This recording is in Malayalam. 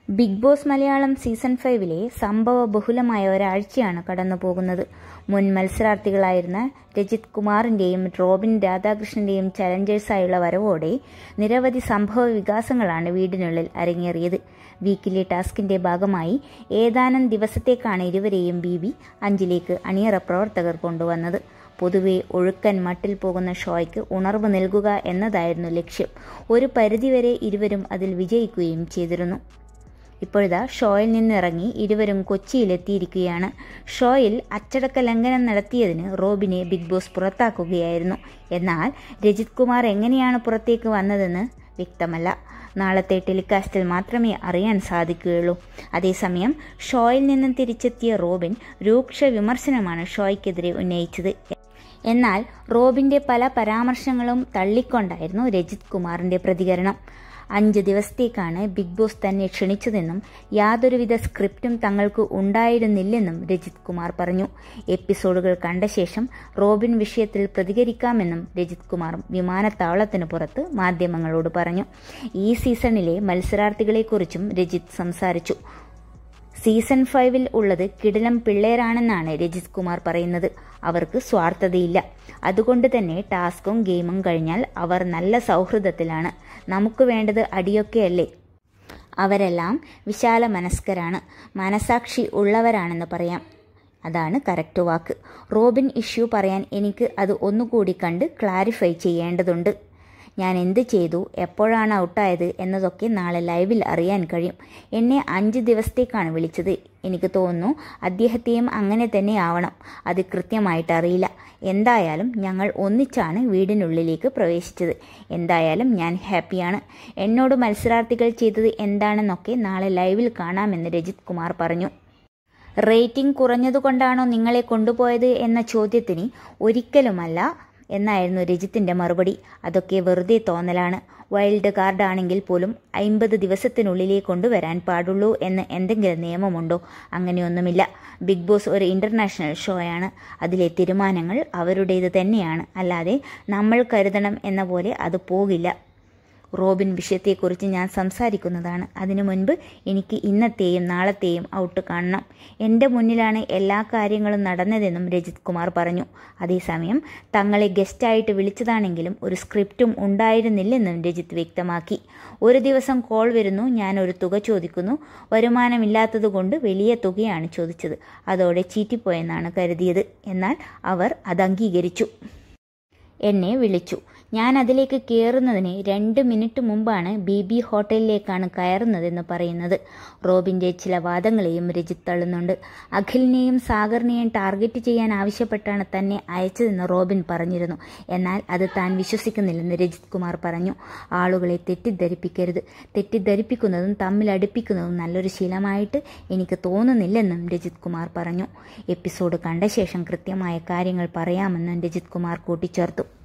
ബിഗ് ബോസ് മലയാളം സീസൺ ഫൈവിലെ സംഭവ ബഹുലമായ ഒരാഴ്ചയാണ് കടന്നു പോകുന്നത് മുൻ മത്സരാർത്ഥികളായിരുന്ന രജിത് കുമാറിന്റെയും റോബിൻ രാധാകൃഷ്ണന്റെയും ചലഞ്ചേഴ്സായുള്ള വരവോടെ നിരവധി സംഭവ വികാസങ്ങളാണ് വീടിനുള്ളിൽ അരങ്ങേറിയത് വീക്കിലി ടാസ്കിന്റെ ഭാഗമായി ഏതാനും ദിവസത്തേക്കാണ് ഇരുവരെയും ബി ബി അഞ്ചിലേക്ക് അണിയറ പ്രവർത്തകർ കൊണ്ടുവന്നത് പൊതുവെ ഒഴുക്കൻ മട്ടിൽ പോകുന്ന ഷോയ്ക്ക് ഉണർവ് നൽകുക എന്നതായിരുന്നു ലക്ഷ്യം ഒരു പരിധിവരെ ഇരുവരും അതിൽ വിജയിക്കുകയും ചെയ്തിരുന്നു ഇപ്പോഴിതാ ഷോയിൽ നിന്നിറങ്ങി ഇരുവരും കൊച്ചിയിലെത്തിയിരിക്കുകയാണ് ഷോയിൽ അച്ചടക്ക ലംഘനം നടത്തിയതിന് റോബിനെ ബിഗ് ബോസ് പുറത്താക്കുകയായിരുന്നു എന്നാൽ രജിത് കുമാർ എങ്ങനെയാണ് പുറത്തേക്ക് വന്നതെന്ന് വ്യക്തമല്ല നാളത്തെ ടെലികാസ്റ്റിൽ മാത്രമേ അറിയാൻ സാധിക്കുകയുള്ളൂ അതേസമയം ഷോയിൽ നിന്നും തിരിച്ചെത്തിയ റോബിൻ രൂക്ഷ വിമർശനമാണ് ഷോയ്ക്കെതിരെ ഉന്നയിച്ചത് എന്നാൽ റോബിന്റെ പല പരാമർശങ്ങളും തള്ളിക്കൊണ്ടായിരുന്നു രജിത് കുമാറിന്റെ പ്രതികരണം അഞ്ച് ദിവസത്തേക്കാണ് ബിഗ് ബോസ് തന്നെ ക്ഷണിച്ചതെന്നും യാതൊരുവിധ സ്ക്രിപ്റ്റും തങ്ങൾക്ക് ഉണ്ടായിരുന്നില്ലെന്നും രജിത് കുമാർ പറഞ്ഞു എപ്പിസോഡുകൾ കണ്ട ശേഷം റോബിൻ വിഷയത്തിൽ പ്രതികരിക്കാമെന്നും രജിത് കുമാർ വിമാനത്താവളത്തിന് പുറത്ത് മാധ്യമങ്ങളോട് പറഞ്ഞു ഈ സീസണിലെ മത്സരാർത്ഥികളെക്കുറിച്ചും രജിത് സംസാരിച്ചു സീസൺ ഫൈവിൽ ഉള്ളത് കിടിലം പിള്ളേരാണെന്നാണ് രജിത് കുമാർ പറയുന്നത് അവർക്ക് സ്വാർത്ഥതയില്ല അതുകൊണ്ട് തന്നെ ടാസ്കും ഗെയിമും കഴിഞ്ഞാൽ അവർ നല്ല സൗഹൃദത്തിലാണ് നമുക്ക് വേണ്ടത് അടിയൊക്കെയല്ലേ അവരെല്ലാം വിശാല മനസ്കരാണ് മനസാക്ഷി ഉള്ളവരാണെന്ന് പറയാം അതാണ് കറക്റ്റ് വാക്ക് റോബിൻ ഇഷ്യൂ പറയാൻ എനിക്ക് അത് ഒന്നുകൂടി കണ്ട് ക്ലാരിഫൈ ചെയ്യേണ്ടതുണ്ട് ഞാൻ എന്ത് ചെയ്തു എപ്പോഴാണ് ഔട്ടായത് എന്നതൊക്കെ നാളെ ലൈവിൽ അറിയാൻ കഴിയും എന്നെ അഞ്ച് ദിവസത്തേക്കാണ് വിളിച്ചത് എനിക്ക് തോന്നുന്നു അദ്ദേഹത്തെയും അങ്ങനെ തന്നെ ആവണം അത് കൃത്യമായിട്ട് അറിയില്ല എന്തായാലും ഞങ്ങൾ ഒന്നിച്ചാണ് വീടിനുള്ളിലേക്ക് പ്രവേശിച്ചത് എന്തായാലും ഞാൻ ഹാപ്പിയാണ് എന്നോട് മത്സരാർത്ഥികൾ ചെയ്തത് എന്താണെന്നൊക്കെ നാളെ ലൈവിൽ കാണാമെന്ന് രജിത് കുമാർ പറഞ്ഞു റേറ്റിംഗ് കുറഞ്ഞതുകൊണ്ടാണോ നിങ്ങളെ കൊണ്ടുപോയത് എന്ന ചോദ്യത്തിന് ഒരിക്കലുമല്ല എന്നായിരുന്നു രജിത്തിന്റെ മറുപടി അതൊക്കെ വെറുതെ തോന്നലാണ് വൈൽഡ് കാർഡ് ആണെങ്കിൽ പോലും അൻപത് ദിവസത്തിനുള്ളിലേ കൊണ്ടുവരാൻ പാടുള്ളൂ എന്ന് എന്തെങ്കിലും നിയമമുണ്ടോ അങ്ങനെയൊന്നുമില്ല ബിഗ് ബോസ് ഒരു ഇന്റർനാഷണൽ ഷോയാണ് അതിലെ തീരുമാനങ്ങൾ അവരുടേത് തന്നെയാണ് അല്ലാതെ നമ്മൾ കരുതണം എന്ന പോലെ അത് പോകില്ല റോബിൻ വിഷയത്തെക്കുറിച്ച് ഞാൻ സംസാരിക്കുന്നതാണ് അതിനു മുൻപ് എനിക്ക് ഇന്നത്തെയും നാളത്തെയും ഔട്ട് കാണണം എൻ്റെ മുന്നിലാണ് എല്ലാ കാര്യങ്ങളും നടന്നതെന്നും രജിത് കുമാർ പറഞ്ഞു അതേസമയം തങ്ങളെ ഗസ്റ്റായിട്ട് വിളിച്ചതാണെങ്കിലും ഒരു സ്ക്രിപ്റ്റും ഉണ്ടായിരുന്നില്ലെന്നും രജിത് വ്യക്തമാക്കി ഒരു ദിവസം കോൾ വരുന്നു ഞാൻ ഒരു തുക ചോദിക്കുന്നു വരുമാനമില്ലാത്തതുകൊണ്ട് വലിയ തുകയാണ് ചോദിച്ചത് അതോടെ ചീറ്റിപ്പോയെന്നാണ് കരുതിയത് എന്നാൽ അവർ അത് അംഗീകരിച്ചു എന്നെ വിളിച്ചു ഞാൻ അതിലേക്ക് കയറുന്നതിന് രണ്ട് മിനിറ്റ് മുമ്പാണ് ബി ബി ഹോട്ടലിലേക്കാണ് കയറുന്നതെന്ന് പറയുന്നത് റോബിന്റെ ചില വാദങ്ങളെയും രജിത് തള്ളുന്നുണ്ട് അഖിലിനെയും സാഗറിനെയും ടാർഗറ്റ് ചെയ്യാൻ ആവശ്യപ്പെട്ടാണ് തന്നെ അയച്ചതെന്ന് റോബിൻ പറഞ്ഞിരുന്നു എന്നാൽ അത് താൻ വിശ്വസിക്കുന്നില്ലെന്ന് രജിത് കുമാർ പറഞ്ഞു ആളുകളെ തെറ്റിദ്ധരിപ്പിക്കരുത് തെറ്റിദ്ധരിപ്പിക്കുന്നതും തമ്മിൽ അടുപ്പിക്കുന്നതും നല്ലൊരു ശീലമായിട്ട് എനിക്ക് തോന്നുന്നില്ലെന്നും രജിത് കുമാർ പറഞ്ഞു എപ്പിസോഡ് കണ്ട ശേഷം കൃത്യമായ കാര്യങ്ങൾ പറയാമെന്നും രജിത് കുമാർ കൂട്ടിച്ചേർത്തു